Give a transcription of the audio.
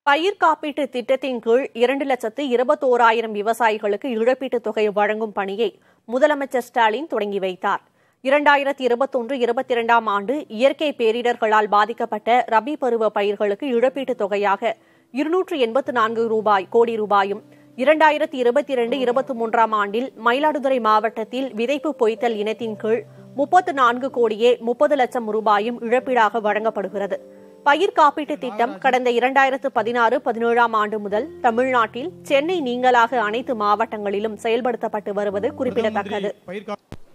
பயிர் காப்பீட்டு திட்டத்தின் கீழ் இரண்டு லட்சத்து இருபத்தோராயிரம் விவசாயிகளுக்கு இழப்பீட்டுத் தொகை வழங்கும் பணியை முதலமைச்சர் ஸ்டாலின் தொடங்கி வைத்தார் இரண்டாயிரத்தி இருபத்தொன்று இருபத்தி இரண்டாம் ஆண்டு இயற்கை பேரிடர்களால் பாதிக்கப்பட்ட ரபி பருவ பயிர்களுக்கு இழப்பீட்டுத் தொகையாக இருநூற்று எண்பத்து நான்கு ரூபாய் கோடி ரூபாயும் இரண்டாயிரத்தி இருபத்தி இரண்டு இருபத்தி மூன்றாம் ஆண்டில் மயிலாடுதுறை மாவட்டத்தில் விதைப்பு பொய்த்தல் இனத்தின் கீழ் முப்பத்து நான்கு கோடியே முப்பது லட்சம் ரூபாயும் இழப்பீடாக வழங்கப்படுகிறது பயிர் காப்பீட்டு திட்டம் கடந்த இரண்டாயிரத்து பதினாறு பதினேழாம் ஆண்டு முதல் தமிழ்நாட்டில் சென்னை நீங்களாக அனைத்து மாவட்டங்களிலும் செயல்படுத்தப்பட்டு வருவது குறிப்பிடத்தக்கது பயிர் கா-